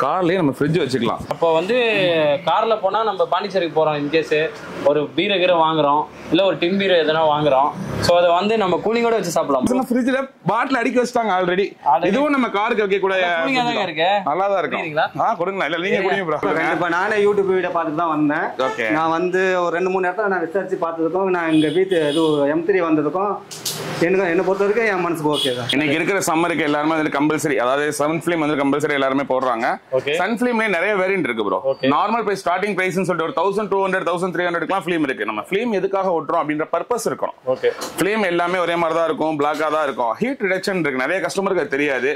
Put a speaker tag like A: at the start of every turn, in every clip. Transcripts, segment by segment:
A: கார்லயே நம்ம ஃப்ரிட்ஜ் வச்சுக்கலாம்
B: அப்போ வந்து கார்ல போனா நம்ம பாண்டிச்சேரிக்கு போறோம் இன்கேஸ் ஒரு பீரை கீரை வாங்குறோம் இல்ல ஒரு டின் பீரை எதனா வாங்குறோம் ஸோ அதை வந்து நம்ம கூலிங்கோட வச்சு சாப்பிடலாம்
A: ஃப்ரிட்ஜ்ல பாட்டில் அடிக்க வச்சிட்டாங்க ஆல்ரெடி
B: Already.
A: இதுவும் நம்ம காருக்கு வைக்க கூட
B: கூலிங்கா தாங்க இருக்கு
A: நல்லா தான் இருக்கும்
B: குடிக்கிறீங்களா?
A: ஆ கொடுங்க இல்ல நீங்க குடிங்க ப்ரோ
C: கண்டிப்பா நானே யூடியூப் வீடியோ பார்த்துட்டு தான் வந்தேன்
A: ஓகே
C: நான் வந்து ஒரு ரெண்டு மூணு இடத்துல நான் விசாரிச்சு பார்த்ததுக்கும் நான் இங்க வீட்டு இது எம் த்ரீ வந்ததுக்கும் எனக்கு என்னை பொறுத்த வரைக்கும் என் மனசுக்கு ஓகே தான்
A: இன்னைக்கு இருக்கிற சம்மருக்கு எல்லாருமே வந்து கம்பல்சரி அதாவது சன் ஃபிலிம் வந்து கம்பல்சரி எல்லாருமே போடுறாங்க
B: Okay.
A: சன் ஃபிலிம்லயே நிறைய வேரியன்ட் இருக்கு bro
B: Okay.
A: Normal price starting பிரைஸ்னு சொல்லிட்டு ஒரு thousand two hundred thousand three ஹண்ட்ரட்லாம் ஃபிலிம் இருக்கு நம்ம ஃபிலிம் எதுக்காக ஓட்டுறோம் அப்படின்ற பர்பஸ் இருக்கணும்
B: ஓகே
A: ஃபிலிம் எல்லாமே ஒரே மாதிரி தான் இருக்கும் பிளாக்கா தான் இருக்கும் ஹீட் ரிடக்ஷன் இருக்கு நிறைய கஸ்டமருக்கு அது தெரியாது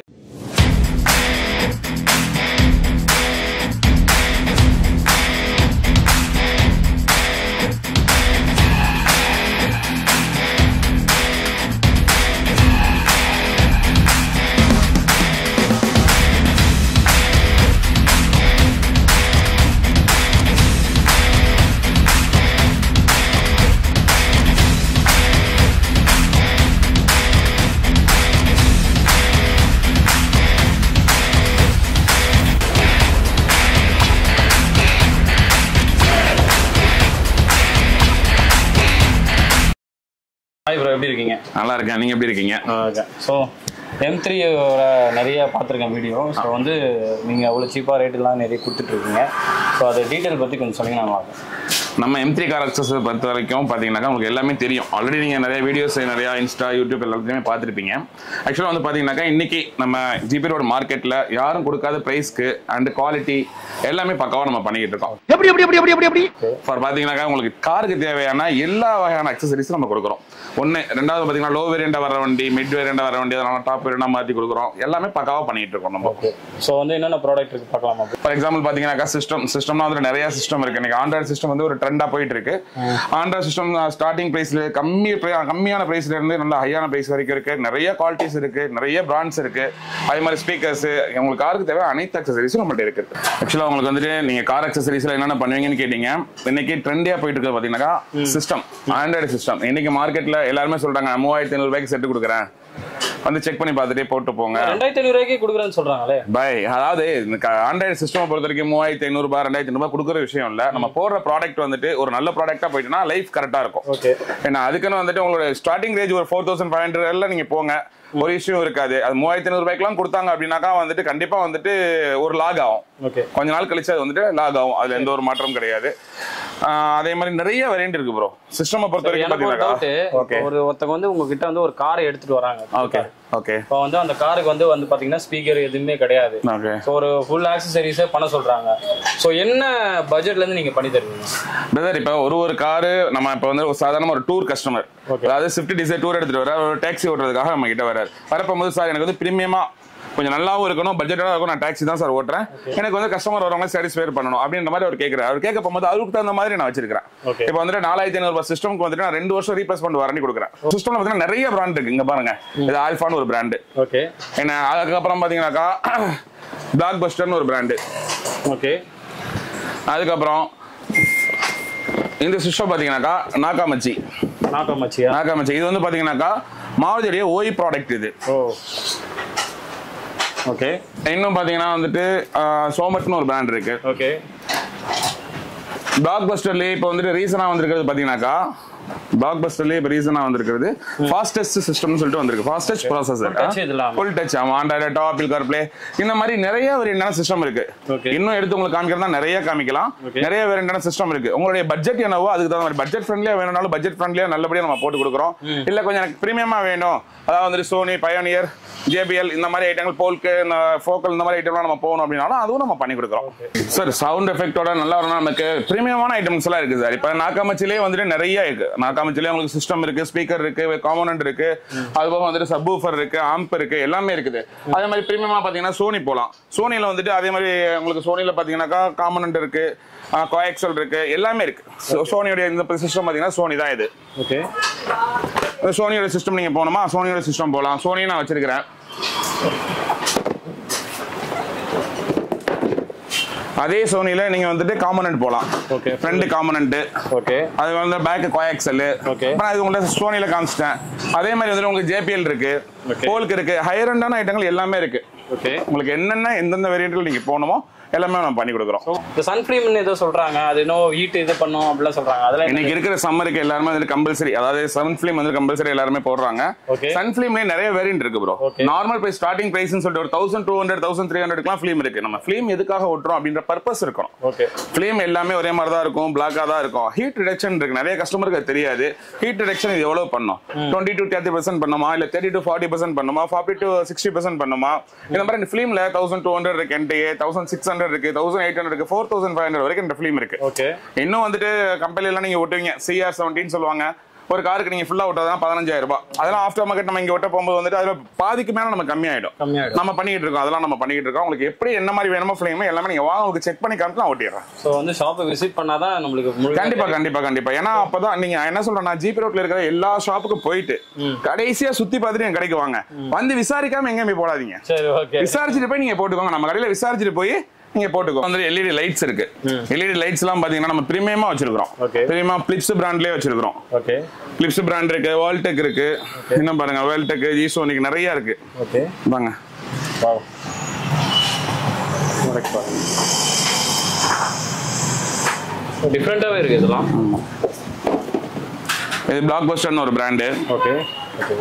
B: ஹாய் ப்ரோ எப்படி இருக்கீங்க
A: நல்லா இருக்கேன் நீங்க எப்படி இருக்கீங்க
B: ஓகே ஸோ எம் த்ரீயோட நிறைய பார்த்துருக்கேன் வீடியோ ஸோ வந்து நீங்கள் அவ்வளோ சீப்பாக ரேட்டுலாம் நிறைய கொடுத்துட்ருக்கீங்க ஸோ அதை டீட்டெயில் பற்றி கொஞ்சம் சொன்னீங்கன்னா நல்லா இருக்கும்
A: நம்ம எம் த்ரீ கார் அக்சஸ் பொறுத்த வரைக்கும் பார்த்தீங்கன்னாக்கா உங்களுக்கு எல்லாமே தெரியும் ஆல்ரெடி நீங்கள் நிறைய வீடியோஸ் நிறையா இன்ஸ்டா யூடியூப் எல்லாத்தையுமே பார்த்துருப்பீங்க ஆக்சுவலாக வந்து பார்த்தீங்கன்னாக்கா இன்னைக்கு நம்ம ஜிபி ரோடு மார்க்கெட்டில் யாரும் கொடுக்காத ப்ரைஸ்க்கு அண்ட் குவாலிட்டி எல்லாமே பக்காவாக நம்ம பண்ணிக்கிட்டு இருக்கோம் எப்படி எப்படி எப்படி எப்படி எப்படி ஃபார் பார்த்தீங்கன்னாக்கா உங்களுக்கு காருக்கு தேவையான எல்லா வகையான அக்சசரிஸும் நம்ம கொடுக்குறோம் ஒன்று ரெண்டாவது பார்த்தீங்கன்னா லோ வேரியண்டாக வர வண்டி மிட் வேரியண்டாக வர வண்டி அதனால டாப் வேரியண்டாக மாற்றி கொடுக்குறோம் எல்லாமே பக்காவாக பண்ணிட்டு இருக்கோம் நம்ம
B: ஓகே ஸோ வந்து என்னென்ன ப்ராடக்ட் இருக்கு பார்க்கலாமா
A: ஃபார் எக்ஸாம்பிள் பாத்தீங்கன்னாக்கா சிஸ்டம் சிஸ்டம்னா வந்து நிறைய சிஸ்டம் இருக்கு இன்னைக்கு ஆண்ட்ராய்டு சிஸ்டம் வந்து ஒரு ட்ரெண்டா போயிட்டு இருக்கு ஆண்ட்ராய்டு சிஸ்டம் ஸ்டார்டிங் பிரைஸ்ல கம்மி pri- கம்மியான பிரைஸ்ல இருந்து நல்ல ஹையான பிரைஸ் வரைக்கும் இருக்கு நிறைய குவாலிட்டிஸ் இருக்கு நிறைய பிராண்ட்ஸ் இருக்கு அதே மாதிரி ஸ்பீக்கர்ஸ் உங்களுக்கு காருக்கு தேவை அனைத்து அக்சசரிஸும் நம்மள்ட்ட இருக்கு ஆக்சுவலா உங்களுக்கு வந்துட்டு நீங்க கார் அக்சசரிஸ்ல என்னென்ன பண்ணுவீங்கன்னு கேட்டீங்க இன்னைக்கு ட்ரெண்டியா போயிட்டு இருக்கு பாத்தீங்கன்னா சிஸ்டம் ஆண்ட்ராய்டு சிஸ்டம் இன்னைக்கு மார்க்கெட்ல எல்லாருமே சொல்றாங்க நான் மூவாயிரத்தி ஐநூறு ரூபாய்க்கு செட்டு கொடுக்குறேன் வந்து செக் பண்ணி பார்த்துட்டே போட்டு போங்க
B: ரெண்டாயிரத்தி ஐநூறுவாய்க்கு கொடுக்குறேன்னு சொல்கிறாங்களே
A: பை அதாவது இந்த ஆண்ட்ராய்டு சிஸ்டம் பொறுத்த வரைக்கும் மூவாயிரத்தி ஐநூறு ரூபாய் ரெண்டாயிரத்தி ஐநூறு கொடுக்குற விஷயம் இல்ல நம்ம போடுற ப்ராடக்ட் வந்துட்டு ஒரு நல்ல ப்ராடக்டா போயிட்டுனா லைஃப் கரெக்டா இருக்கும்
B: ஓகே
A: ஏன்னா அதுக்குன்னு வந்துட்டு உங்களோட ஸ்டார்டிங் ரேஞ்ச் ஒரு ஃபோர் தௌசண்ட் ஃபைவ் ஹண்ட்ரட்ல நீங்க போங்க ஒரு இஷ்யூ இருக்காது அது மூவாயிரத்தி ஐநூறு ரூபாய்க்குலாம் கொடுத்தாங்க அப்படின்னாக்கா வந்துட்டு கண்டிப்பா வந்துட்டு ஒரு லாக் ஆகும்
B: ஓகே
A: கொஞ்ச நாள் கழிச்சு அது வந்துட்டு லாக் ஆகும் அதுல எந்த ஒரு மாற்றமும் கிடையாது ஆஹ் அதே மாதிரி நிறைய வேரியன்ட் இருக்கு ப்ரோ சிஸ்டம் பொறுத்த வரைக்கும்
B: எனக்கு ஒரு டவுட்
A: பாத்தீங்கன்னா ஓகே
B: ஒரு ஒருத்தவங்க வந்து உங்ககிட்ட வந்து ஒரு காரை எடுத்துட்டு வராங்க
A: ஓகே ஓகே
B: இப்போ வந்து அந்த காருக்கு வந்து வந்து பாத்தீங்கன்னா ஸ்பீக்கர் எதுவுமே கிடையாது
A: ஓகே
B: ஸோ ஒரு ஃபுல் ஆக்சசரிஸே பண்ண சொல்றாங்க ஸோ என்ன பட்ஜெட்ல இருந்து நீங்க பண்ணி தருவீங்க
A: பிரதர் இப்போ ஒரு ஒரு காரு நம்ம இப்போ வந்து ஒரு சாதாரண ஒரு டூர் கஸ்டமர்
B: Okay.
A: அதாவது ஸ்விஃப்ட் டிசைர் டூர் எடுத்துட்டு வர ஒரு டாக்ஸி ஓட்டுறதுக்காக நம்ம கிட்ட வராரு வரப்போது சார் எனக்கு வந்து பிரீமியமா கொஞ்சம் நல்லாவும் இருக்கணும் பட்ஜெட்டாக இருக்கும் நான் டாக்ஸி தான் சார் ஓட்டுறேன் எனக்கு வந்து கஸ்டமர் வரவங்க சாட்டிஸ்ஃபை பண்ணணும் அப்படின்ற மாதிரி அவர் கேட்குறாரு அவர் கேட்க போகும்போது அவருக்கு தகுந்த மாதிரி நான் வச்சிருக்கேன்
B: Okay.
A: இப்போ வந்துட்டு நாலாயிரத்தி ஐநூறு சிஸ்டம்க்கு வந்துட்டு நான் ரெண்டு வருஷம் ரீப்ளேஸ்மெண்ட் வாரண்டி கொடுக்குறேன் சிஸ்டம்ல பார்த்தீங்கன்னா நிறைய பிராண்ட் இருக்கு இங்க பாருங்க இது ஆல்ஃபான்னு ஒரு பிராண்டு
B: ஓகே
A: என்ன அதுக்கப்புறம் பார்த்தீங்கன்னாக்கா பிளாக் பஸ்டர்னு ஒரு பிராண்டு
B: ஓகே
A: அதுக்கப்புறம் இந்த சிஸ்டம் பார்த்தீங்கன்னாக்கா நாக்காமச்சி
B: நாக்கமச்சியா
A: நாக்காமச்சி இது வந்து பாத்தீங்கன்னாக்கா மாருதியுடைய ஓய் ப்ராடக்ட் இது
B: ஓ ஓகே
A: இன்னும் பாத்தீங்கன்னா வந்துட்டு ஆஹ், சோமட்னு ஒரு பிராண்ட் இருக்கு
B: ஓகே
A: பிளாக் பஸ்டர்லயே இப்போ வந்துட்டு ரீசனா வந்திருக்கிறது பாத்தீங்கன்னாக்கா பிளாக் பஸ்டர்லயே இப்போ ரீசனா வந்திருக்கிறது ஃபாஸ்டஸ்ட் சிஸ்டம்னு சொல்லிட்டு வந்திருக்கு ஃபாஸ்டஸ்ட் ப்ராசஸர்
B: touch இதெல்லாம்.
A: ஃபுல் டச் ஆமா ஆண்ட்ராய்டு டாப் கார் பிளே இந்த மாதிரி நிறைய வேரியண்டான சிஸ்டம் இருக்கு
B: Okay.
A: இன்னும் எடுத்து உங்களுக்கு காமிக்கிறதா நிறைய காமிக்கலாம்
B: Okay.
A: நிறைய வேரியண்டான சிஸ்டம் இருக்கு உங்களுடைய பட்ஜெட் என்னவோ அதுக்கு தகுந்த மாதிரி பட்ஜெட் ஃப்ரெண்ட்லியா வேணும்னாலும் பட்ஜெட் ஃப்ரெண்ட்லியா நல்லபடியா நம்ம போட்டு கொடுக்குறோம் இல்ல கொஞ்சம் எனக்கு பிரீமியமா வேணும் அதாவது வந்துட்டு சோனி பயோனியர் ஜேபிஎல் இந்த மாதிரி ஐட்டங்கள் போல்க்கு இந்த ஃபோக்கல் இந்த மாதிரி ஐட்டம்லாம் நம்ம போகணும் அப்படின்னாலும் அதுவும் நம்ம பண்ணி கொடுக்குறோம் சார் சவுண்ட் எஃபெக்டோட நல்லா வரணும் நமக்கு பிரீமியமான ஐட்டம்ஸ் எல்லாம் இருக்கு சார் இப்போ நாக்காமச்சிலே வந்துட்டு நிறைய இருக்கு நாக்காமச்சிலே உங்களுக்கு சிஸ்டம் இருக்கு ஸ்பீக்கர் இருக்கு காம்போனன்ட் இருக்கு அது போக வந்துட்டு சப்வூஃபர் இருக்கு ஆம்ப் இருக்கு எல்லாமே இருக்குது அதே மாதிரி பிரீமியமா பாத்தீங்கன்னா சோனி போலாம் சோனில வந்துட்டு அதே மாதிரி உங்களுக்கு சோனில பாத்தீங்கன்னாக்கா காம்போனன்ட் இருக்கு கோஎக்சல் இருக்கு எல்லாமே இருக்கு So, சோனியோட இந்த சிஸ்டம் பாத்தீங்கன்னா சோனி தான் இது
B: ஓகே
A: இந்த சோனியோட சிஸ்டம் நீங்க போகணுமா சோனியோட சிஸ்டம் போகலாம் சோனியை நான் வச்சிருக்கிறேன் அதே சோனில நீங்க வந்துட்டு காம்பனன்ட் போகலாம்
B: Okay.
A: ஃப்ரண்ட் காம்பனன்ட்
B: ஓகே
A: அது வந்து பேக் கோஎக்சல்
B: Okay.
A: அப்புறம் இது உங்கள்ட்ட சோனில காமிச்சிட்டேன் அதே மாதிரி வந்துட்டு உங்களுக்கு ஜேபிஎல் இருக்கு
B: Okay.
A: போல்க்கு இருக்கு ஹையர் எண்டான ஐட்டங்கள் எல்லாமே இருக்கு
B: ஓகே
A: உங்களுக்கு என்னென்ன எந்தெந்த வேரியன்ட்ல நீங்க போகணுமோ எல்லாமே நம்ம பண்ணி கொடுக்குறோம்
B: இந்த சன்ஃபிளேம்னு ஏதோ சொல்றாங்க அது இன்னும் ஹீட் இது பண்ணும் அப்படிலாம் சொல்றாங்க அதெல்லாம்
A: இன்னைக்கு இருக்கிற சம்மருக்கு எல்லாருமே வந்து கம்பல்சரி அதாவது சன் ஃபிலிம் வந்து கம்பல்சரி எல்லாருமே போடுறாங்க
B: Okay.
A: சன் ஃபிலிம்ல நிறைய வேரியன்ட் இருக்கு bro
B: Okay.
A: Normal price starting பிரைஸ்னு சொல்லிட்டு ஒரு thousand two hundred thousand three ஹண்ட்ரட்லாம் ஃபிலிம் இருக்கு நம்ம ஃபிலிம் எதுக்காக ஓட்டுறோம் அப்படின்ற பர்பஸ் இருக்கணும்
B: ஓகே
A: ஃபிலிம் எல்லாமே ஒரே மாதிரி தான் இருக்கும் பிளாக்கா தான் இருக்கும் ஹீட் ரிடக்ஷன் இருக்கு நிறைய கஸ்டமருக்கு அது தெரியாது ஹீட் ரிடக்ஷன் இது எவ்வளவு பண்ணும் டுவெண்ட்டி டு தேர்ட்டி பர்சன்ட் பண்ணுமா இல்ல தேர்ட்டி டு ஃபார்ட்டி பர்சன்ட் பண்ணுமா ஃபார்ட்டி டு சிக்ஸ்டி பர்சன்ட் பண்ணுமா இந்த மாதிரி இந்த ஃபிலிம்ல தௌசண்ட் டூ ஹண்ட்ரட் இருக்கு என்டிஏ தௌசண்ட் சிக்ஸ் ஹண்ட்ரட் இருக்கு தௌசண்ட் எயிட் ஹண்ட்ரட் இருக்கு ஃபோர் தௌசண்ட் ஃபைவ் ஹண்ட்ரட் வரைக்கும் இந்த ஃபிலிம் இருக்கு
B: ஓகே
A: இன்னும் வந்துட்டு கம்பெனி எல்லாம் நீங்க ஓட்டுவீங்க சிஆர் செவன்டீன் சொல்லுவாங்க ஒரு காருக்கு நீங்க ஃபுல்லா ஓட்டதான் பதினஞ்சாயிரம் ரூபாய் அதெல்லாம் ஆஃப்டர் மார்க்கெட் நம்ம இங்க ஓட்ட போகும்போது வந்துட்டு அதுல பாதிக்கு மேல நம்ம கம்மியாயிடும்
B: கம்மியாயிடும்
A: நம்ம பண்ணிட்டு இருக்கோம் அதெல்லாம் நம்ம பண்ணிட்டு இருக்கோம் உங்களுக்கு எப்படி என்ன மாதிரி வேணுமோ ஃபிலிம் எல்லாமே நீங்க வாங்க உங்களுக்கு செக் பண்ணி காமிச்சு நான் ஓட்டிடுறேன்
B: ஸோ வந்து ஷாப்பை விசிட் பண்ணாதான் நம்மளுக்கு முழு
A: கண்டிப்பா கண்டிப்பா கண்டிப்பா ஏன்னா அப்பதான் நீங்க என்ன சொல்றேன் நான் ஜிபி ரோட்ல இருக்கிற எல்லா ஷாப்புக்கும் போயிட்டு கடைசியா சுத்தி பார்த்துட்டு என் கடைக்கு வாங்க வந்து விசாரிக்காம எங்கேயும் போய் போடாதீங்க
B: சரி ஓகே
A: விசாரிச்சுட்டு போய் நீங்க போட்டுக்கோங்க நம்ம கடையில விசாரிச்சுட்டு போய் நீங்க போட்டுக்கோ வந்து எல்இடி லைட்ஸ் இருக்கு எல்இடி லைட்ஸ் எல்லாம் பாத்தீங்கன்னா நம்ம பிரீமியமா வச்சிருக்கோம்
B: Okay.
A: பிரீமியமா பிளிப்ஸ் பிராண்ட்லயே வச்சிருக்கிறோம்
B: ஓகே
A: பிளிப்ஸ் பிராண்ட் இருக்கு வேர்ல்டெக் இருக்கு இன்னும் பாருங்க வேர்ல்டெக் ஜிசோனிக் நிறைய இருக்கு
B: ஓகே
A: வாங்க
B: வாவ் டிஃப்ரெண்ட்டாகவே இருக்கு இதெல்லாம்
A: இது பிளாக் பஸ்டர்னு ஒரு பிராண்டு
B: ஓகே ஓகே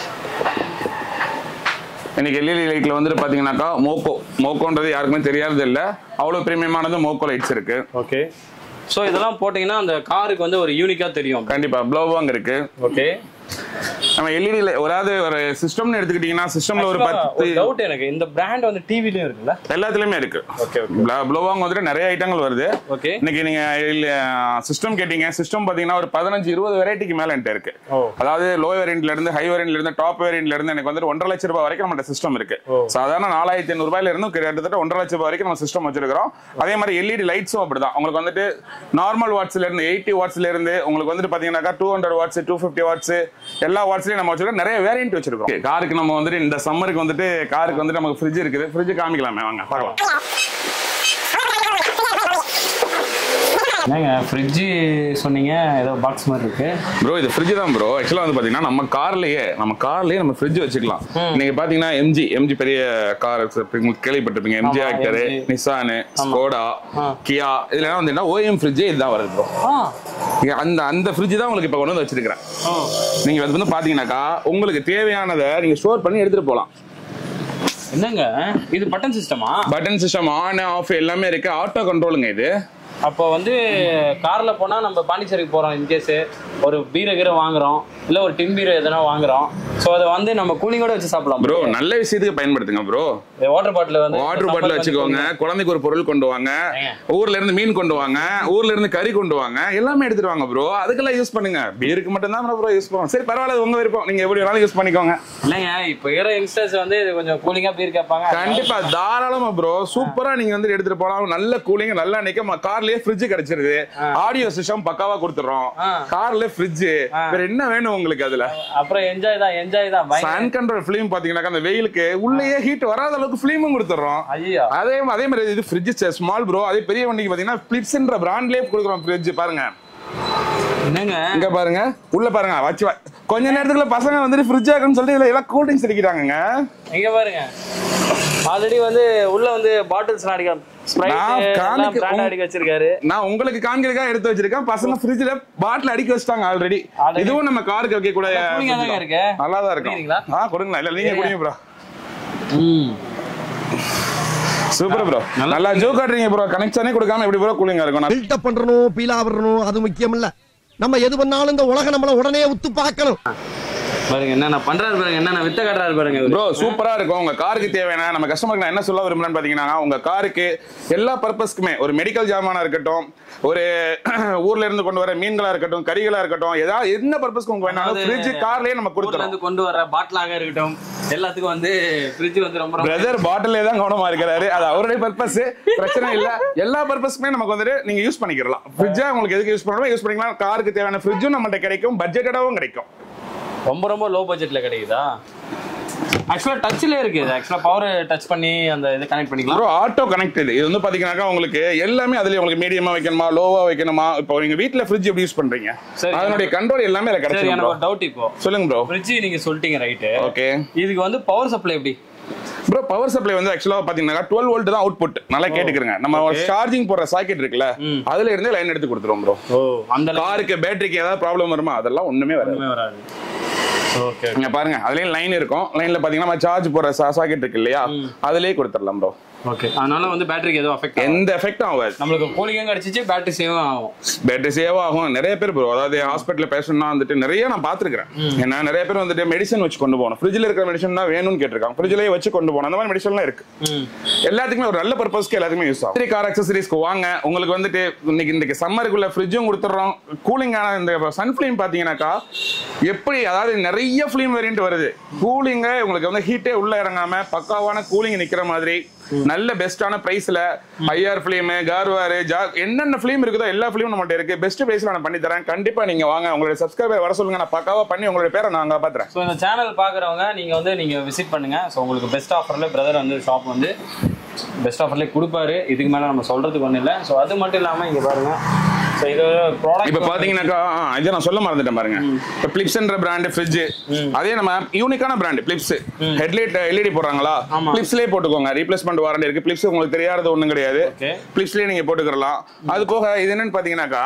A: இன்னைக்கு எல்இடி லைட்ல வந்துட்டு பாத்தீங்கன்னாக்கா மோக்கோ மோக்கோன்றது யாருக்குமே தெரியாதது இல்ல அவ்வளவு பிரீமியமானது மோக்கோ லைட்ஸ் இருக்கு
B: ஓகே ஸோ இதெல்லாம் போட்டிங்கன்னா அந்த காருக்கு வந்து ஒரு யூனிக்காக தெரியும்
A: கண்டிப்பா ப்ளோவாங் இருக்கு
B: ஓகே
A: நம்ம எல்இடி ஒராது ஒரு சிஸ்டம்னு எடுத்துக்கிட்டீங்கன்னா சிஸ்டம்ல ஒரு பத்து
B: ஒரு டவுட் எனக்கு இந்த பிராண்ட் வந்து டிவிலையும் இருக்குல்ல
A: எல்லாத்துலயுமே இருக்கு
B: ஓகே ஓகே
A: ப்ளோவாங் வந்துட்டு நிறைய ஐட்டங்கள் வருது
B: ஓகே
A: இன்னைக்கு நீங்க சிஸ்டம் கேட்டீங்க சிஸ்டம் பாத்தீங்கன்னா ஒரு பதினஞ்சு இருபது வெரைட்டிக்கு மேல என்கிட்ட இருக்கு
B: ஓ
A: அதாவது லோ வேரியன்ட்ல இருந்து ஹை வேரியன்ட்ல இருந்து டாப் வேரியன்ட்ல இருந்து எனக்கு வந்து ஒன்றரை லட்சம் ரூபாய் வரைக்கும் நம்ம சிஸ்டம் இருக்கு
B: ஓ.
A: சாதாரண நாலாயிரத்தி ஐநூறு ரூபாயில இருந்து கிட்டத்தட்ட ஒன்றரை லட்சம் ரூபாய் வரைக்கும் நம்ம சிஸ்டம் வச்சிருக்கிறோம் அதே மாதிரி எல்இடி லைட்ஸும் அப்படிதான் உங்களுக்கு வந்துட்டு நார்மல் வாட்ஸ்ல இருந்து எயிட்டி வாட்ஸ்ல இருந்து உங்களுக்கு வந்துட்டு பாத்தீங்கன்னாக்கா two hundred watts two fifty watts எல்லா வாட்ஸ்லயும் நம்ம வச்சிருக்கோம் நிறைய வேரியன்ட் வச்சிருக்கோம் காருக்கு நம்ம வந்துட்டு இந்த சம்மருக்கு வந்துட்டு காருக்கு வந்துட்டு நமக்கு ஃப்ரிட்ஜ் இருக்குது ஃப்ரிட்ஜ் காமிக்கலாமே வாங்க பார்க்கலாம்
B: என்னங்க ஃப்ரிட்ஜு சொன்னீங்க ஏதோ பாக்ஸ் மாதிரி இருக்கு
A: ப்ரோ இது ஃப்ரிட்ஜ் தான் ப்ரோ ஆக்சுவலா வந்து பாத்தீங்கன்னா நம்ம கார்லயே நம்ம கார்லயே நம்ம ஃப்ரிட்ஜ் வச்சுக்கலாம் நீங்க பாத்தீங்கன்னா எம்ஜி எம்ஜி பெரிய கார் கேள்விப்பட்டிருப்பீங்க எம்ஜி
B: ஆமா,
A: ஆக்டர்
B: MG.
A: நிசானு ஸ்கோடா
B: ஆ.
A: கியா இதுல வந்து ஓஎம் ஃப்ரிட்ஜ் இதுதான் வருது ப்ரோ
B: ஆ
A: அந்த அந்த ஃப்ரிட்ஜ் தான் உங்களுக்கு இப்ப கொண்டு வந்து வச்சிருக்கிறேன்
B: ஆ
A: நீங்க அது வந்து பாத்தீங்கன்னாக்கா உங்களுக்கு தேவையானதை நீங்க ஸ்டோர் பண்ணி எடுத்துட்டு போலாம்
B: என்னங்க இது பட்டன் சிஸ்டமா
A: பட்டன் சிஸ்டம் ஆன் ஆஃப் எல்லாமே இருக்கு ஆட்டோ கண்ட்ரோலுங்க இது
B: அப்போ வந்து கார்ல போனா நம்ம பாண்டிச்சேரிக்கு போறோம் இன்கேஸ் ஒரு பீரை கீரை வாங்குறோம் இல்ல ஒரு டின் பீரை எதனா வாங்குறோம் சோ அதை வந்து நம்ம கூலிங்கோட வச்சு சாப்பிடலாம்
A: ப்ரோ நல்ல விஷயத்துக்கு பயன்படுத்துங்க ப்ரோ
B: வாட்டர் பாட்டில் வந்து
A: வாட்டர் பாட்டில் வச்சுக்கோங்க குழந்தைக்கு ஒரு பொருள் கொண்டு வாங்க
B: ஏங்க.
A: ஊர்ல இருந்து மீன் கொண்டு வாங்க ஊர்ல இருந்து கறி கொண்டு வாங்க எல்லாமே எடுத்துட்டு வாங்க ப்ரோ அதுக்கெல்லாம் யூஸ் பண்ணுங்க பீருக்கு மட்டும் தான் ப்ரோ யூஸ் பண்ணுவோம் சரி பரவாயில்ல அது உங்க விருப்பம் நீங்க எப்படி வேணாலும் யூஸ் பண்ணிக்கோங்க
B: இல்லைங்க இப்போ இருக்கிற யங்ஸ்டர்ஸ் வந்து இது கொஞ்சம் கூலிங்கா பீர் கேட்பாங்க
A: கண்டிப்பா தாராளமா ப்ரோ சூப்பரா நீங்க வந்து எடுத்துட்டு போலாம் நல்ல கூலிங் நல்லா நிக்க கார்லயே ஃப்ரிட்ஜ் கிடைச்சிருது ஆடியோ சிஸ்டம் பக்காவா கொடுத்துறோம்
B: ஆ.
A: கார்ல ஃப்ரிட்ஜ் வேற என்ன வேணும் உங்களுக்கு அதுல
B: அப்புறம் என்ஜாய் தான் என்ஜாய் தான் பயங்கர-
A: சன் கண்ட்ரோல் ஃபிலிம் பாத்தீங்கன்னாக்கா அந்த வெயிலுக்கு உள்ளேயே ஹீட் வராத அளவுக்கு ஃபிலிமும் கொடுத்துறோம்
B: ஐயா
A: அதே அதே மாதிரி இது ஃப்ரிட்ஜ் ஸ்மால் ப்ரோ அதே பெரிய வண்டிக்கு பாத்தீங்கன்னா பிளிப்ஸ்ன்ற பிராண்ட்லயே கொடுக்குறோம் ஃப்ரிட்ஜ் பாருங்க
B: என்னங்க
A: இங்க பாருங்க உள்ள பாருங்க வச்சு வ- கொஞ்ச நேரத்துக்குள்ள பசங்க வந்துட்டு ஃப்ரிட்ஜ் ஆகுன்னு சொல்லிட்டு இதுல எல்லாம் கூல் ட்ரிங்க்ஸ் அடிக்கிறாங்க
B: இங்க பாருங்க ஆல்ரெடி வந்து உள்ள வந்து பாட்டில்ஸ் அடிக்க
A: நான் காமிக்க-
B: ஸ்ப்ரைட் அடிக்க வச்சிருக்காரு
A: நான் உங்களுக்கு காண்கிறதுக்காக எடுத்து வச்சிருக்கேன் பசங்க ஃப்ரிட்ஜ்ல பாட்டில் அடிக்க வச்சிட்டாங்க ஆல்ரெடி
B: Already.
A: இதுவும் நம்ம காருக்கு வைக்க கூட
B: cooling ஆ தாங்க இருக்கு.
A: நல்லா தான் இருக்கும்
B: குடிக்கிறீங்களா?
A: ஆ கொடுங்களா இல்ல நீங்க குடிங்க ப்ரோ
B: ம்
A: சூப்பர் ப்ரோ நல்லா ஜோ காட்டுறீங்க ப்ரோ கனெக்ஷனே கொடுக்காம எப்படி ப்ரோ கூலிங்கா இருக்கும் நான்
D: பில்டப் பண்றணும் பீலா வரணும் அது முக்கியம் இல்ல நம்ம எது பண்ணாலும் இந்த உலகம் நம்மள உடனே உத்து பார்க்கணும்
B: பாருங்க என்னென்ன பண்றாரு பாருங்க என்னென்ன வித்த காட்டுறாரு பாருங்க இவரு.
A: ப்ரோ சூப்பரா இருக்கும் உங்க காருக்கு தேவையான நம்ம கஸ்டமருக்கு நான் என்ன சொல்ல விரும்புறேன்னு பாத்தீங்கன்னா உங்க காருக்கு எல்லா பர்பஸ்க்குமே ஒரு மெடிக்கல் ஜாமானா இருக்கட்டும் ஒரு ஊர்ல இருந்து கொண்டு வர மீன்களா இருக்கட்டும் கறிகளா இருக்கட்டும் ஏதாவது என்ன பர்பஸ்க்கு உங்களுக்கு வேணாலும்
B: அதாவது
A: ஃப்ரிட்ஜ் கார்லயே நம்ம
B: ஊர்ல
A: கொடுத்துறோம்
B: இருந்து கொண்டு வர பாட்டிலாக இருக்கட்டும் எல்லாத்துக்கும் வந்து ஃப்ரிட்ஜ் வந்து ரொம்ப ரொம்ப
A: பிரதர் பாட்டிலே தான் கவனமா இருக்கிறாரு அது அவருடைய பர்பஸ் பிரச்சனை இல்ல எல்லா பர்பஸ்க்குமே நமக்கு வந்துட்டு நீங்க யூஸ் பண்ணிக்கலாம் ஃப்ரிட்ஜா உங்களுக்கு எதுக்கு யூஸ் பண்ணணும் யூஸ் பண்ணிக்கலாம் காருக்கு தேவையான ஃப்ரிட்ஜும் நம்மகிட்ட கிடைக்கும் பட்ஜெட்டடாவும் கிடைக்கும்
B: ரொம்ப ரொம்ப லோ பட்ஜெட்ல கிடைக்குதா ஆக்சுவலா டச்ல இருக்கு ஆக்சுவலா பவர் டச் பண்ணி அந்த இது கனெக்ட் பண்ணிக்கலாம்
A: ப்ரோ ஆட்டோ கனெக்டட் இது வந்து பாத்தீங்கன்னாக்கா உங்களுக்கு எல்லாமே அதுல உங்களுக்கு மீடியமா வைக்கணுமா லோவா வைக்கணுமா இப்போ நீங்க வீட்ல ஃப்ரிட்ஜ் எப்படி யூஸ் பண்றீங்க
B: சரி.
A: அதனுடைய கண்ட்ரோல் எல்லாமே அதுல
B: சரி
A: கிடைச்சிடும்
B: எனக்கு
A: bro.
B: ஒரு டவுட் இப்போ
A: சொல்லுங்க ப்ரோ
B: ஃப்ரிட்ஜ் நீங்க சொல்லிட்டீங்க ரைட்டு
A: ஓகே
B: இதுக்கு வந்து பவர் சப்ளை எப்படி
A: ப்ரோ பவர் சப்ளை வந்து ஆக்சுவலா பாத்தீங்கன்னா டுவெல் வோல்ட் தான் அவுட் புட் நல்லா கேட்டுக்கிறங்க நம்ம சார்ஜிங் போடுற சாக்கெட் இருக்குல்ல அதுல இருந்து லைன் எடுத்து கொடுத்துருவோம் ப்ரோ
B: ஓ அந்த
A: காருக்கு பேட்டரிக்கு ஏதாவது ப்ராப்ளம் வருமா அதெல்லாம் ஒண்ணுமே வராது
B: லைன் வராது ஓகே
A: இங்க பாருங்க அதுலயும் லைன் இருக்கும் லைன்ல பாத்தீங்கன்னா நம்ம சார்ஜ் போடுற சாக்கெட் இருக்கு இல்லையா அதுலயே கொடுத்துடலாம் ப்ரோ
B: ஓகே அதனால வந்து பேட்டரிக்கு எதுவும் அஃபெக்ட்
A: எந்த எஃபெக்டும் ஆகாது
B: நம்மளுக்கு கூலிங்கும் கிடைச்சிச்சு பேட்டரி சேவும் ஆகும்
A: பேட்டரி சேவ் ஆகும் நிறைய பேர் ப்ரோ அதாவது ஹாஸ்பிட்டல் பேஷண்ட்னா வந்துட்டு நிறைய நான் பாத்துருக்கேன் ஏன்னா நிறைய பேர் வந்துட்டு மெடிசன் வச்சு கொண்டு போகணும் ஃப்ரிட்ஜில் இருக்கிற மெடிசன் தான் வேணும்னு கேட்டிருக்காங்க ஃப்ரிட்ஜ்லயே வச்சு கொண்டு போகணும் அந்த மாதிரி மெடிசன்லாம் இருக்கு
B: ம்
A: எல்லாத்துக்குமே ஒரு நல்ல பர்பஸ்க்கு எல்லாத்துக்குமே யூஸ் ஆகும் கார் அக்சசரிஸ்க்கு வாங்க உங்களுக்கு வந்துட்டு இன்னைக்கு இன்னைக்கு சம்மருக்குள்ள ஃப்ரிட்ஜும் கொடுத்துட்றோம் கூலிங்கான இந்த சன் ஃபிலிம் பாத்தீங்கன்னாக்கா எப்படி அதாவது நிறைய ஃபிலிம் வேரியன்ட் வருது கூலிங்க உங்களுக்கு வந்து ஹீட்டே உள்ள இறங்காம பக்காவான கூலிங் நிக்கிற மாதிரி நல்ல பெஸ்டான பிரைஸ்ல ஐஆர் ஃபிலிம் கார்வார் ஜா என்னென்ன ஃபிலிம் இருக்குதோ எல்லா ஃபிலிமும் நம்மள்ட்ட இருக்கு பெஸ்ட் பிரைஸ்ல நான் பண்ணி தரேன் கண்டிப்பா நீங்க வாங்க உங்களுடைய சப்ஸ்கிரைபர் வர சொல்லுங்க நான் பக்காவா பண்ணி உங்களுடைய பேரை நான் காப்பாத்துறேன்
B: ஸோ இந்த சேனல் பார்க்குறவங்க நீங்கள் வந்து நீங்கள் விசிட் பண்ணுங்க ஸோ உங்களுக்கு பெஸ்ட் ஆஃபரில் பிரதர் வந்து ஷாப் வந்து பெஸ்ட் ஆஃபர்லேயே கொடுப்பாரு இதுக்கு மேலே நம்ம சொல்கிறதுக்கு ஒன்றும் இல்லை ஸோ அது மட்டும் இல்லாமல் இங்கே பாருங்க ஸோ இது ப்ராடக்ட்
A: இப்ப பாத்தீங்கன்னாக்கா ஆ, இதை நான் சொல்ல மறந்துட்டேன் பாருங்க இப்ப பிளிப்ஸ்ன்ற பிராண்ட் ஃப்ரிட்ஜ் அதே நம்ம யூனிக்கான பிராண்ட் பிளிப்ஸ் ஹெட்லைட் எல்இடி போடுறாங்களா
B: ஆமா.
A: பிளிப்ஸ்லயே போட்டுக்கோங்க ரீப்ளேஸ்மெண்ட் வாரண்டி இருக்கு பிளிப்ஸ் உங்களுக்கு தெரியாதது ஒண்ணும் கிடையாது
B: Okay.
A: பிளிப்ஸ்லயே நீங்க போட்டுக்கலாம் அது போக இது என்னன்னு பாத்தீங்கன்னாக்கா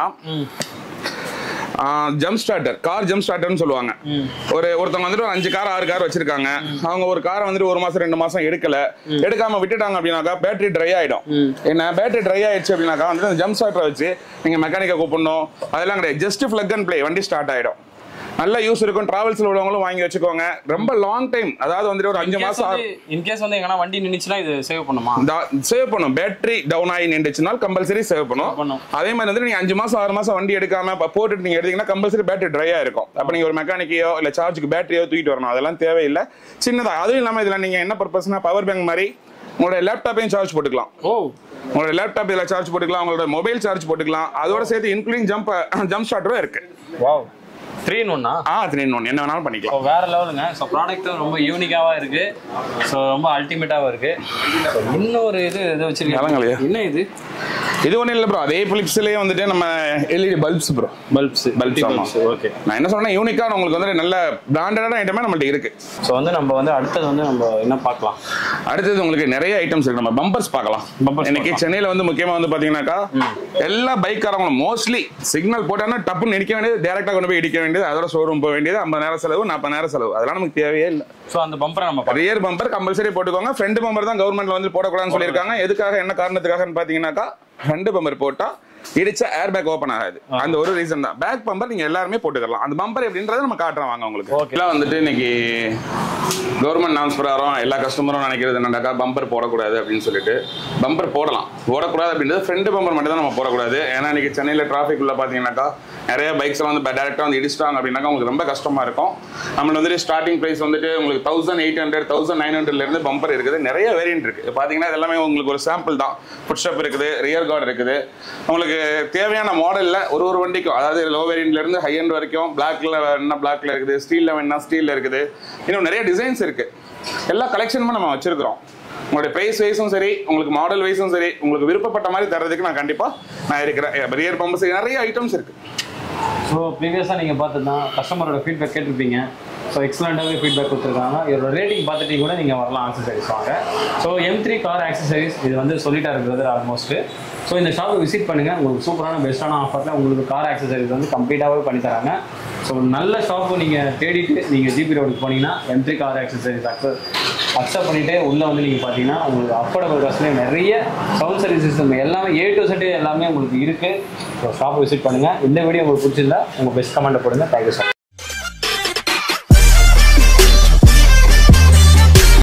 A: ஜம்ப் ஸ்டார்டர் கார் ஜம்ப் ஸ்டார்டர்னு சொல்லுவாங்க ஒரு ஒருத்தவங்க வந்துட்டு ஒரு அஞ்சு கார் ஆறு கார் வச்சிருக்காங்க அவங்க ஒரு காரை வந்துட்டு ஒரு மாசம் ரெண்டு மாசம் எடுக்கல எடுக்காம விட்டுட்டாங்க அப்படின்னாக்கா பேட்டரி ட்ரை ஆயிடும் என்ன பேட்டரி ட்ரை ஆயிடுச்சு அப்படின்னாக்கா வந்துட்டு ஜம்ப் ஸ்டார்டரை வச்சு நீங்க மெக்கானிக்கை கூப்பிடணும் அதெல்லாம் கிடையாது ஜஸ்ட் பிளக் அண்ட் ப்ளே வண்டி ஸ்டார்ட் ஆயிடும் நல்ல யூஸ் இருக்கும் டிராவல்ஸ்ல உள்ளவங்களும் வாங்கி வச்சுக்கோங்க ரொம்ப லாங் டைம் அதாவது வந்துட்டு ஒரு அஞ்சு மாசம் ஆறு-
B: இன்கேஸ் வந்து எங்கன்னா வண்டி நின்னுச்சுன்னா இது சேவ் பண்ணுமா
A: சேவ் பண்ணும் பேட்டரி டவுன் ஆகி நின்றுச்சுனால் கம்பல்சரி சேவ் பண்ணும்
B: பண்ணும்.
A: அதே மாதிரி வந்து நீங்க அஞ்சு மாசம் ஆறு மாசம் வண்டி எடுக்காம இப்ப போட்டுட்டு நீங்க எடுத்தீங்கன்னா கம்பல்சரி பேட்டரி ட்ரையா இருக்கும் அப்ப நீங்க ஒரு மெக்கானிக்கையோ இல்ல சார்ஜுக்கு பேட்டரியோ தூக்கிட்டு வரணும் அதெல்லாம் தேவையில்லை சின்னதா அதுவும் இல்லாம இதுல நீங்க என்ன பர்பஸ்னா பவர் பேங்க் மாதிரி உங்களோட லேப்டாப்பையும் சார்ஜ் போட்டுக்கலாம்
B: ஓ
A: உங்களோட லேப்டாப் இதுல சார்ஜ் போட்டுக்கலாம் உங்களோட மொபைல் சார்ஜ் போட்டுக்கலாம் அதோட சேர்த்து இன்க்ளூடிங் ஜம்ப் ஜம்ப் ஸ்டார்டரும் இருக்கு
B: வாவ் த்ரீ ஒன்னா
A: ஆ த்ரீ ஒன் என்ன வேணாலும் பண்ணிக்கலாம்
B: ஸோ வேற லெவலுங்க ஸோ ப்ராடக்ட்டும் ரொம்ப யூனிக்காவாக இருக்கு ஸோ ரொம்ப அல்டிமேட்டாகவும் இருக்கு So, இன்னொரு இது இது வச்சிருக்கீங்க
A: இளங்கலையா?
B: என்ன இது
A: இது ஒண்ணும் இல்ல ப்ரோ அதே பிலிப்ஸ்லயே வந்துட்டு நம்ம LED bulbs bro
B: bulbs
A: Bulbs, ஆமா.
B: ஓகே
A: நான் என்ன சொன்னேன் யூனிக்கான உங்களுக்கு வந்து நல்ல பிராண்டடான ஐட்டமே நம்மள்ட்ட இருக்கு
B: ஸோ வந்து நம்ம வந்து அடுத்தது வந்து நம்ம என்ன பார்க்கலாம்
A: அடுத்தது உங்களுக்கு நிறைய ஐட்டம்ஸ் இருக்கு நம்ம பம்பர்ஸ் பார்க்கலாம்
B: Bumpers
A: இன்னைக்கு
B: பார்க்கலாம்.
A: சென்னையில வந்து முக்கியமா வந்து பாத்தீங்கன்னாக்கா எல்லா பைக்காரங்களும் மோஸ்ட்லி சிக்னல் போட்டாங்கன்னா டப்புன்னு இடிக்க வேண்டியது டேரக்டா கொண்டு போய் இடிக்க வேண்டியது அதோட ஷோரூம் போக வேண்டியது ஐம்பது நேரம் செலவு நாற்பது நேரம் செலவு அதெல்லாம் நமக்கு தேவையே இல்லை
B: ஸோ அந்த பம்பரை நம்ம பார்க்கலாம்
A: ரியர் பம்பர் கம்பல்சரி போட்டுக்கோங்க ஃப்ரண்ட் பம்பர் தான் கவர்மெண்ட்ல வந்து போடக்கூடாதுன்னு சொல்லியிருக்காங்க எதுக்காக என்ன காரணத்துக்காகன்னு பாத்தீங்கன்னாக்கா ஃப்ரண்ட் பம்பர் போட்டா இடிச்சா ஏர் பேக் ஓப்பன் ஆகாது அந்த ஒரு ரீசன் தான் பேக் பம்பர் நீங்க எல்லாருமே போட்டுக்கலாம் அந்த பம்பர் எப்படின்றத நம்ம காட்டுறோம் வாங்க உங்களுக்கு
B: Okay.
A: எல்லாம் வந்துட்டு இன்னைக்கு கவர்மெண்ட் நாம்ஸ் பிரகாரம் எல்லா கஸ்டமரும் நினைக்கிறது என்னடாக்கா பம்பர் போடக்கூடாது அப்படின்னு சொல்லிட்டு பம்பர் போடலாம் போடக்கூடாது அப்படின்றது ஃப்ரண்ட் பம்பர் மட்டும் தான் நம்ம போடக்கூடாது ஏன்னா இன்னைக்கு சென்னையில் டிராஃபிக் உள்ள பார்த்தீங்கன்னாக்கா நிறைய பைக்ஸ் எல்லாம் வந்து டேரக்டாக வந்து இடிச்சிட்டாங்க அப்படின்னாக்கா உங்களுக்கு ரொம்ப கஷ்டமா இருக்கும் நம்மள வந்துட்டு ஸ்டார்டிங் ப்ரைஸ் வந்துட்டு உங்களுக்கு thousand eight hundred thousand nine ஹண்ட்ரட்ல இருந்து பம்பர் இருக்குது நிறைய வேரியன்ட் இருக்கு இது பாத்தீங்கன்னா இது எல்லாமே உங்களுக்கு ஒரு சாம்பிள் தான் ஃபுட்ஸ்டெப் இருக்குது ரியர் கார்டு இருக்குது உங்களுக்கு தேவையான மாடல்ல ஒரு ஒரு வண்டிக்கும் அதாவது லோ வேரியன்ட்ல இருந்து ஹை எண்ட் வரைக்கும் பிளாக்ல என்ன பிளாக்ல இருக்குது ஸ்டீல்ல வேணா ஸ்டீல்ல இருக்குது இன்னும் நிறைய டிசைன்ஸ் இருக்கு எல்லா கலெக்ஷனுமே நம்ம வச்சிருக்கிறோம் உங்களுடைய பிரைஸ் வைஸும் சரி உங்களுக்கு மாடல் வைஸும் சரி உங்களுக்கு விருப்பப்பட்ட மாதிரி தரதுக்கு நான் கண்டிப்பா நான் இருக்கிறேன் ரியர் பம்பர்ஸ் நிறைய ஐட்டம்ஸ் இருக்கு
B: ஸோ ப்ரீவியஸாக நீங்கள் பார்த்து தான் கஸ்டமரோட ஃபீட்பேக் கேட்டிருப்பீங்க ஸோ எக்ஸலண்ட்டாகவே ஃபீட்பேக் கொடுத்துருக்காங்க இதோட ரேட்டிங் பார்த்துட்டு கூட நீங்கள் வரலாம் ஆக்சசரிஸ் வாங்க so M three car accessories இது வந்து சொல்லிட்டாரு பிரதர் ஆல்மோஸ்ட் ஸோ இந்த ஷாப்பை விசிட் பண்ணுங்கள் உங்களுக்கு சூப்பரான பெஸ்ட்டான ஆஃபரில் உங்களுக்கு கார் ஆக்சசரிஸ் வந்து கம்ப்ளீட்டாகவே பண்ணி தராங்க ஸோ நல்ல ஷாப்பு நீங்கள் தேடிட்டு நீங்கள் ஜிபி ரோடுக்கு போனீங்கன்னா எம் த்ரீ கார் ஆக்சசரிஸ் அக்சர் அக்செப்ட் பண்ணிட்டு உள்ளே வந்து நீங்கள் பார்த்தீங்கன்னா உங்களுக்கு அஃபோர்டபுள் காஸ்ட்லேயே நிறைய சவுண்ட் சர்வீஸ் சிஸ்டம் எல்லாமே ஏ டு செட் எல்லாமே உங்களுக்கு இருக்குது ஸோ ஷாப் விசிட் பண்ணுங்கள் இந்த வீடியோ உங்களுக்கு பிடிச்சிருந்தா உங்கள் பெஸ்ட் கமெண்ட் போடுங்க தேங்க்யூ ஸோ